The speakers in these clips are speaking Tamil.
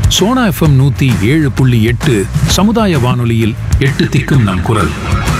சோனா எஃப்எம் நூத்தி ஏழு புள்ளி எட்டு சமுதாய வானொலியில் எட்டு திக்கும் நம் குரல்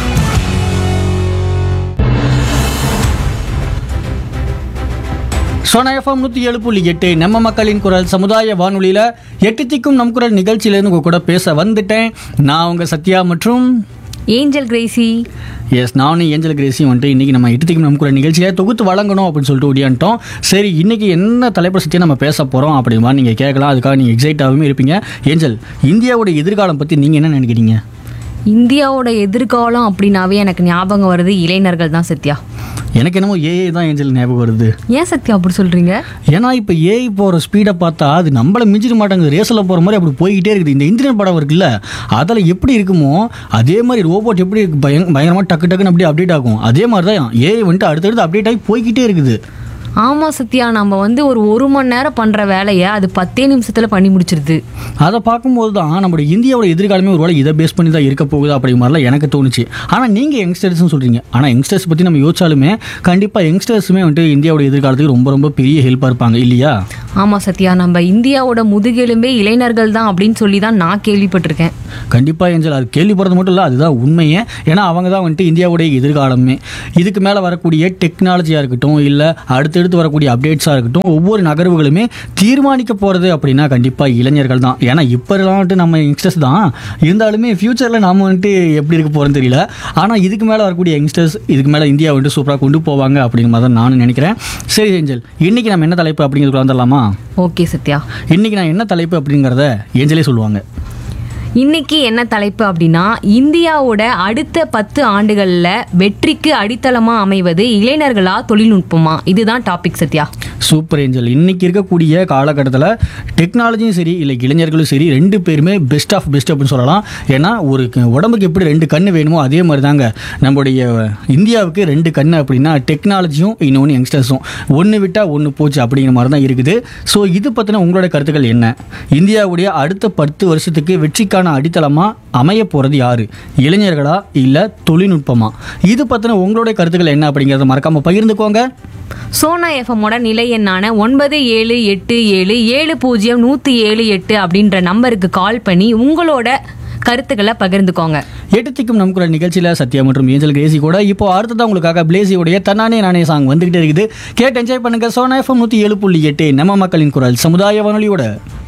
சோனா எஃப்எம் நூற்றி ஏழு புள்ளி எட்டு நம்ம மக்களின் குரல் சமுதாய வானொலியில் எட்டு திக்கும் நம் குரல் நிகழ்ச்சியிலேருந்து உங்கள் கூட பேச வந்துட்டேன் நான் உங்கள் சத்யா மற்றும் ஏஞ்சல் கிரேசி எஸ் நானும் ஏஞ்சல் கிரேசியும் வந்துட்டு இன்றைக்கி நம்ம எட்டு திக்கும் நம்ம குரல் நிகழ்ச்சியை தொகுத்து வழங்கணும் அப்படின்னு சொல்லிட்டு ஓடியான்ட்டோம் சரி இன்றைக்கி என்ன தலைப்பை சுற்றி நம்ம பேச போகிறோம் அப்படிமா நீங்கள் கேட்கலாம் அதுக்காக நீங்கள் எக்ஸைட்டாகவும் இருப்பீங்க ஏஞ்சல் இந்தியாவோட எதிர்காலம் பற்றி நீங்கள் என்ன நினைக்கிறீங்க இந்தியாவோட எதிர்காலம் அப்படின்னாவே எனக்கு ஞாபகம் வருது இளைஞர்கள் தான் சத்யா எனக்கு என்னமோ ஏஐ தான் ஏஞ்சல் ஞாபகம் வருது ஏன் சத்யா அப்படி சொல்றீங்க ஏன்னா இப்போ ஏஐ போகிற ஸ்பீடை பார்த்தா அது நம்மளை மிஞ்சிட மாட்டேங்குது ரேஸில் போகிற மாதிரி அப்படி போய்கிட்டே இருக்குது இந்த இந்தியன் படம் இருக்குல்ல அதில் எப்படி இருக்குமோ அதே மாதிரி ரோபோட் எப்படி பயங் பயங்கரமாக டக்கு டக்குன்னு அப்படியே அப்டேட் ஆகும் அதே மாதிரி தான் ஏஐ வந்துட்டு அடுத்தடுத்து அப்டேட் ஆகி போய்கிட்டே இருக்குது ஆமா சத்யா நம்ம வந்து ஒரு ஒரு மணி நேரம் பண்ற வேலையை அது பத்தே நிமிஷத்துல பண்ணி முடிச்சிருது அதை பார்க்கும்போது தான் நம்மளோட இந்தியாவோட எதிர்காலமே ஒரு வேளை இதை பேஸ் பண்ணி தான் இருக்க போகுது அப்படி மாதிரிலாம் எனக்கு தோணுச்சு ஆனால் நீங்கள் யங்ஸ்டர்ஸ்னு சொல்கிறீங்க ஆனால் யங்ஸ்டர்ஸ் பற்றி நம்ம யோசிச்சாலுமே கண்டிப்பாக யங்ஸ்டர்ஸுமே வந்துட்டு இந்தியாவோட எதிர்காலத்துக்கு ரொம்ப ரொம்ப பெரிய ஹெல்ப்பாக இருப்பாங்க இல்லையா ஆமா சத்யா நம்ம இந்தியாவோட முதுகெலும்பே இளைஞர்கள் தான் அப்படின்னு சொல்லி தான் நான் கேள்விப்பட்டிருக்கேன் கண்டிப்பாக ஏஞ்சல் அது கேள்விப்படுறது மட்டும் இல்லை அதுதான் உண்மையே ஏன்னா அவங்க தான் வந்துட்டு இந்தியாவுடைய எதிர்காலமே இதுக்கு மேலே வரக்கூடிய டெக்னாலஜியாக இருக்கட்டும் இல்லை அடுத்தடுத்து வரக்கூடிய அப்டேட்ஸாக இருக்கட்டும் ஒவ்வொரு நகர்வுகளுமே தீர்மானிக்க போகிறது அப்படின்னா கண்டிப்பாக இளைஞர்கள் தான் ஏன்னா இப்போலாம் வந்துட்டு நம்ம யங்ஸ்டர்ஸ் தான் இருந்தாலுமே ஃப்யூச்சரில் நாம வந்துட்டு எப்படி இருக்க போகிறோன்னு தெரியல ஆனால் இதுக்கு மேலே வரக்கூடிய யங்ஸ்டர்ஸ் இதுக்கு மேலே இந்தியா வந்துட்டு சூப்பராக கொண்டு போவாங்க அப்படிங்கிற மாதிரி தான் நானும் நினைக்கிறேன் சரி ஏஞ்சல் இன்றைக்கி நம்ம என்ன தலைப்பு அப்படிங்கிறது வந்துடலாமா ஓகே சத்யா இன்றைக்கி நான் என்ன தலைப்பு அப்படிங்கிறத ஏஞ்சலே சொல்லுவாங்க இன்னைக்கு என்ன தலைப்பு அப்படின்னா இந்தியாவோட அடுத்த பத்து ஆண்டுகள்ல வெற்றிக்கு அடித்தளமா அமைவது இளைஞர்களா தொழில்நுட்பமா இதுதான் டாபிக் சத்யா சூப்பர் ஏஞ்சல் இன்னைக்கு இருக்கக்கூடிய காலகட்டத்தில் டெக்னாலஜியும் சரி இல்லை இளைஞர்களும் சரி ரெண்டு பேருமே பெஸ்ட் ஆஃப் பெஸ்ட் அப்படின்னு சொல்லலாம் ஏன்னா ஒரு க- உடம்புக்கு எப்படி ரெண்டு கண்ணு வேணுமோ அதே மாதிரி தாங்க நம்முடைய இந்தியாவுக்கு ரெண்டு கண்ணு அப்படின்னா டெக்னாலஜியும் இன்னொன்று யங்ஸ்டர்ஸும் ஒன்று விட்டால் ஒன்று போச்சு அப்படிங்கிற மாதிரி தான் இருக்குது ஸோ இது பற்றின உங்களோட கருத்துக்கள் என்ன இந்தியாவுடைய அடுத்த பத்து வருஷத்துக்கு வெற்றிக்கான அடித்தளமாக அமைய போகிறது யாரு இளைஞர்களா இல்லை தொழில்நுட்பமா இது பற்றின உங்களுடைய கருத்துக்கள் என்ன அப்படிங்கிறத மறக்காமல் பகிர்ந்துக்கோங்க சோனா எஃப்எம்மோட நிலை எண்ணான ஒன்பது ஏழு எட்டு ஏழு ஏழு பூஜ்ஜியம் நூற்றி ஏழு எட்டு அப்படின்ற நம்பருக்கு கால் பண்ணி உங்களோட கருத்துக்களை பகிர்ந்துக்கோங்க எட்டுத்திக்கும் நமக்குள்ள நிகழ்ச்சியில் சத்யா மற்றும் ஏஞ்சல் கிரேசி கூட இப்போ அடுத்ததான் உங்களுக்காக பிளேசியோடைய தன்னானே நானே சாங் வந்துகிட்டே இருக்குது கேட்டு என்ஜாய் பண்ணுங்க சோனா எஃப்எம் நூற்றி ஏழு புள்ளி எட்டு நம்ம மக்களின் குரல் சமுதாய வானொலியோட